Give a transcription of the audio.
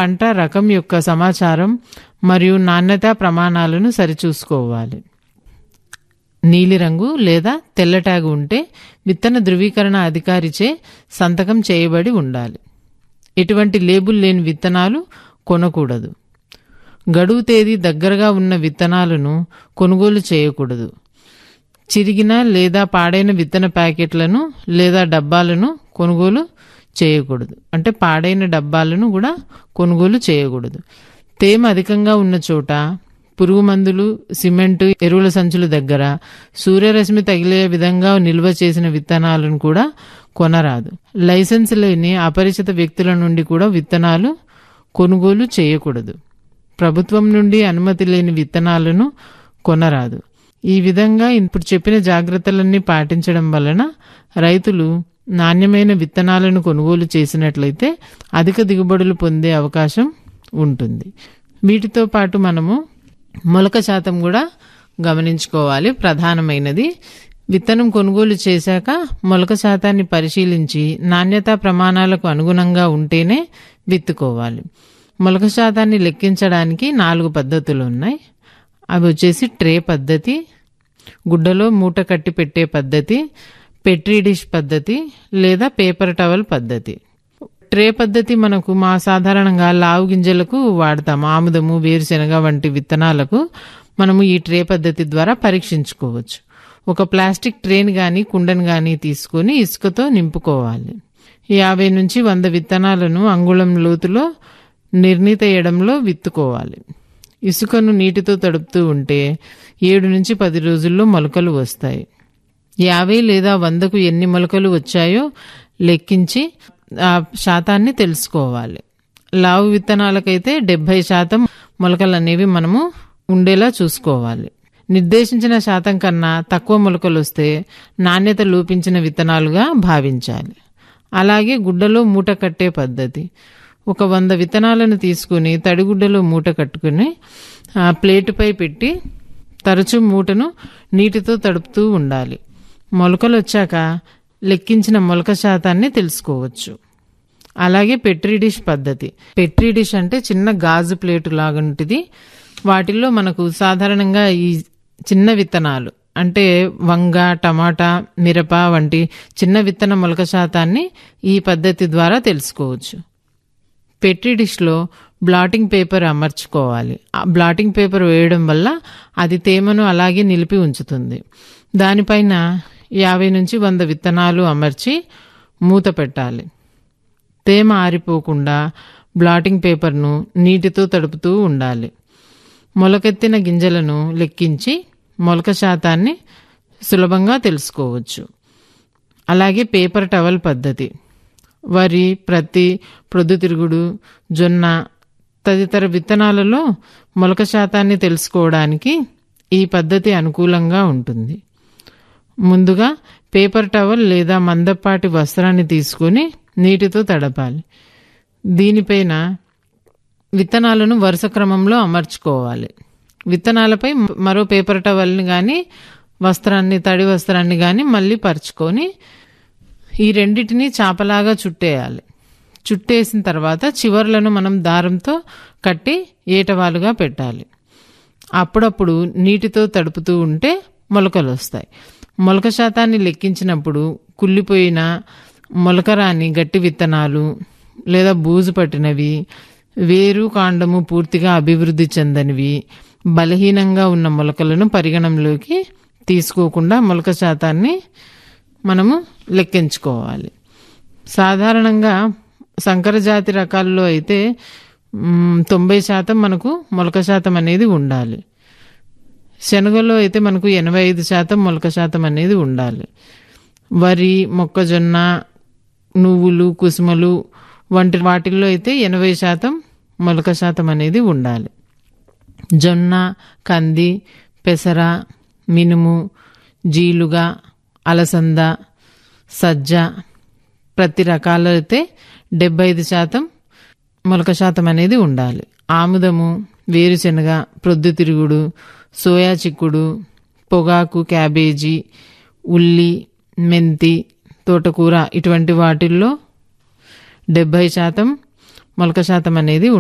పంట రకం యొక్క సమాచారం మరియు నాణ్యతా ప్రమాణాలను సరిచూసుకోవాలి నీలిరంగు లేదా తెల్ల ట్యాగ్ ఉంటే విత్తన ధృవీకరణ అధికారిచే సంతకం చేయబడి ఉండాలి ఎటువంటి లేబుల్ లేని విత్తనాలు కొనకూడదు గడువు తేదీ దగ్గరగా ఉన్న విత్తనాలను కొనుగోలు చేయకూడదు చిరిగిన లేదా పాడైన విత్తన ప్యాకెట్లను లేదా డబ్బాలను కొనుగోలు చేయకూడదు అంటే పాడైన డబ్బాలను కూడా కొనుగోలు చేయకూడదు తేమ అధికంగా ఉన్న చోట పురుగు మందులు సిమెంటు ఎరువుల సంచుల దగ్గర సూర్యరశ్మి తగిలే విధంగా నిల్వ చేసిన విత్తనాలను కూడా కొనరాదు లైసెన్స్ లేని అపరిచిత వ్యక్తుల నుండి కూడా విత్తనాలు కొనుగోలు చేయకూడదు ప్రభుత్వం నుండి అనుమతి లేని విత్తనాలను కొనరాదు ఈ విధంగా ఇప్పుడు చెప్పిన జాగ్రత్తలన్నీ పాటించడం వలన రైతులు నాణ్యమైన విత్తనాలను కొనుగోలు చేసినట్లయితే అధిక దిగుబడులు పొందే అవకాశం ఉంటుంది వీటితో పాటు మనము మొలక శాతం కూడా గమనించుకోవాలి ప్రధానమైనది విత్తనం కొనుగోలు చేశాక మొలక శాతాన్ని పరిశీలించి నాణ్యతా ప్రమాణాలకు అనుగుణంగా ఉంటేనే విత్తుకోవాలి మొలక శాతాన్ని లెక్కించడానికి నాలుగు పద్ధతులు ఉన్నాయి అవి వచ్చేసి ట్రే పద్ధతి గుడ్డలో మూట కట్టి పెట్టే పద్ధతి పెట్రీ డిష్ పద్ధతి లేదా పేపర్ టవల్ పద్ధతి ట్రే పద్ధతి మనకు మా సాధారణంగా లావు గింజలకు వాడతాం ఆముదము వేరుశెనగ వంటి విత్తనాలకు మనము ఈ ట్రే పద్ధతి ద్వారా పరీక్షించుకోవచ్చు ఒక ప్లాస్టిక్ ట్రేని కానీ కుండను కానీ తీసుకొని ఇసుకతో నింపుకోవాలి యాభై నుంచి వంద విత్తనాలను అంగుళం లోతులో నిర్ణీత ఎడంలో విత్తుకోవాలి ఇసుకను నీటితో తడుపుతూ ఉంటే ఏడు నుంచి పది రోజుల్లో మొలకలు వస్తాయి యాభై లేదా వందకు ఎన్ని మొలకలు వచ్చాయో లెక్కించి ఆ శాతాన్ని తెలుసుకోవాలి లావు విత్తనాలకైతే డెబ్బై శాతం మొలకలు అనేవి మనము ఉండేలా చూసుకోవాలి నిర్దేశించిన శాతం కన్నా తక్కువ మొలకలు వస్తే నాణ్యత లోపించిన విత్తనాలుగా భావించాలి అలాగే గుడ్డలో మూట కట్టే పద్ధతి ఒక వంద విత్తనాలను తీసుకుని తడిగుడ్డలో మూట కట్టుకుని ఆ ప్లేటుపై పెట్టి తరచూ మూటను నీటితో తడుపుతూ ఉండాలి మొలకలు వచ్చాక లెక్కించిన మొలక శాతాన్ని తెలుసుకోవచ్చు అలాగే పెట్రీ డిష్ పద్ధతి పెట్రీ డిష్ అంటే చిన్న గాజు ప్లేటు లాగంటిది వాటిల్లో మనకు సాధారణంగా ఈ చిన్న విత్తనాలు అంటే వంగ టమాటా మిరప వంటి చిన్న విత్తన మొలక శాతాన్ని ఈ పద్ధతి ద్వారా తెలుసుకోవచ్చు పెట్రీ డిష్లో బ్లాటింగ్ పేపర్ అమర్చుకోవాలి ఆ బ్లాటింగ్ పేపర్ వేయడం వల్ల అది తేమను అలాగే నిలిపి ఉంచుతుంది దానిపైన యాభై నుంచి వంద విత్తనాలు అమర్చి మూత పెట్టాలి తేమ ఆరిపోకుండా బ్లాటింగ్ పేపర్ను నీటితో తడుపుతూ ఉండాలి మొలకెత్తిన గింజలను లెక్కించి మొలక శాతాన్ని సులభంగా తెలుసుకోవచ్చు అలాగే పేపర్ టవల్ పద్ధతి వరి ప్రత్తి ప్రొద్దుతిరుగుడు జొన్న తదితర విత్తనాలలో మొలక శాతాన్ని తెలుసుకోవడానికి ఈ పద్ధతి అనుకూలంగా ఉంటుంది ముందుగా పేపర్ టవల్ లేదా మందపాటి వస్త్రాన్ని తీసుకొని నీటితో తడపాలి దీనిపైన విత్తనాలను వరుస క్రమంలో అమర్చుకోవాలి విత్తనాలపై మరో పేపర్ టవల్ని కానీ వస్త్రాన్ని తడి వస్త్రాన్ని కానీ మళ్ళీ పరుచుకొని ఈ రెండింటిని చాపలాగా చుట్టేయాలి చుట్టేసిన తర్వాత చివర్లను మనం దారంతో కట్టి ఏటవాలుగా పెట్టాలి అప్పుడప్పుడు నీటితో తడుపుతూ ఉంటే మొలకలు వస్తాయి మొలక శాతాన్ని లెక్కించినప్పుడు కుళ్ళిపోయిన మొలకరాని గట్టి విత్తనాలు లేదా బూజు పట్టినవి వేరు కాండము పూర్తిగా అభివృద్ధి చెందనివి బలహీనంగా ఉన్న మొలకలను పరిగణంలోకి తీసుకోకుండా మొలక శాతాన్ని మనము లెక్కించుకోవాలి సాధారణంగా సంకరజాతి రకాల్లో అయితే మ్, తొంభై శాతం మనకు మొలక శాతం అనేది ఉండాలి శనగలో అయితే మనకు ఎనభై ఐదు శాతం మొలక శాతం అనేది ఉండాలి వరి మొక్కజొన్న నువ్వులు కుసుమలు వంటి వాటిల్లో అయితే ఎనభై శాతం మొలక శాతం అనేది ఉండాలి జొన్న కంది పెసర మినుము జీలుగా అలసంద సజ్జ ప్రతి రకాలు అయితే డెబ్బై ఐదు శాతం మొలక శాతం అనేది ఉండాలి ఆముదము వేరుశెనగ ప్రొద్దుతిరుగుడు సోయా చిక్కుడు పొగాకు క్యాబేజీ ఉల్లి మెంతి తోటకూర ఇటువంటి వాటిల్లో డెబ్భై శాతం మొలక శాతం అనేది